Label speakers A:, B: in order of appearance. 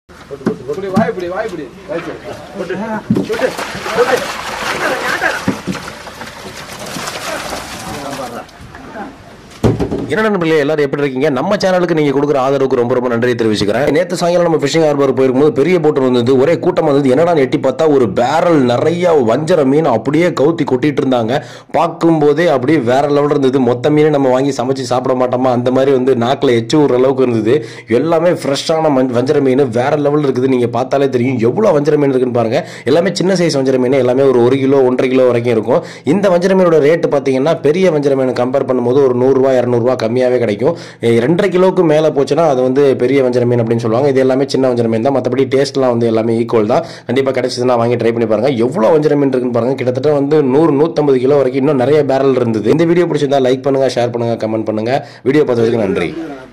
A: இப்படி வாய் இப்படி வாய் இப்படி வாய் இப்படி. போட்டு போட்டு போட்டு
B: என்ன நண்பர்களே எல்லாரும் எப்படி இருக்கீங்க நம்ம சேனலுக்கு நீங்க கொடுக்குற ஆதரவுக்கு ரொம்ப ரொம்ப நன்றி தெரிவிச்சுக்கிறேன் நேற்று சாயங்காலம் நம்ம ஃபிஷிங் ஹார்பர் போயிருக்கும்போது பெரிய போட்டு வந்தது ஒரே கூட்டம் வந்தது என்னடா எட்டி பார்த்தா ஒரு பேரல் நிறைய வஞ்சர மீன் அப்படியே கவுத்தி கொட்டிட்டு இருந்தாங்க பார்க்கும்போதே அப்படியே வேற லெவல் இருந்தது மொத்த மீனை நம்ம வாங்கி சமைச்சு சாப்பிட மாட்டோமா அந்த மாதிரி வந்து நாக்கில் எச்சு விடுற அளவுக்கு இருந்தது எல்லாமே ஃப்ரெஷ்ஷான மஞ் வஞ்சர மீன் வேற லெவல் இருக்குது நீங்க பார்த்தாலே தெரியும் எவ்வளோ வஞ்சர மீன் இருக்குன்னு பாருங்க எல்லாமே சின்ன சைஸ் வஞ்சர மீன் எல்லாமே ஒரு ஒரு கிலோ ஒன்றரை கிலோ வரைக்கும் இருக்கும் இந்த வஞ்சர மீனோட ரேட்டு பார்த்தீங்கன்னா பெரிய வஞ்சர மீன் கம்பேர் பண்ணும்போது ஒரு நூறுரூவா இரநூறுவா கம்மியாகவே கிடைக்கும் எ, ரெண்டரை கிலோவுக்கு மேலே போச்சுன்னா அது வந்து பெரிய வஞ்சர மீன் அப்படின்னு சொல்லுவாங்க இது எல்லாமே சின்ன வஞ்சர மீன் தான் மற்றபடி டேஸ்ட்லாம் வந்து எல்லாமே ஈக்குவல் தான் கண்டிப்பாக கிடைச்சதுன்னா வாங்கி ட்ரை பண்ணி பாருங்க எவ்வளோ வஞ்சர மீன் இருக்குன்னு பாருங்க கிட்டத்தட்ட வந்து நூறு நூற்றம்பது கிலோ வரைக்கும் இன்னும் நிறைய பேரல் இருந்தது இந்த வீடியோ பிடிச்சிருந்தா லைக் பண்ணுங்க ஷேர் பண்ணுங்க கமெண்ட் பண்ணுங்க வீடியோ பார்த்ததுக்கு நன்றி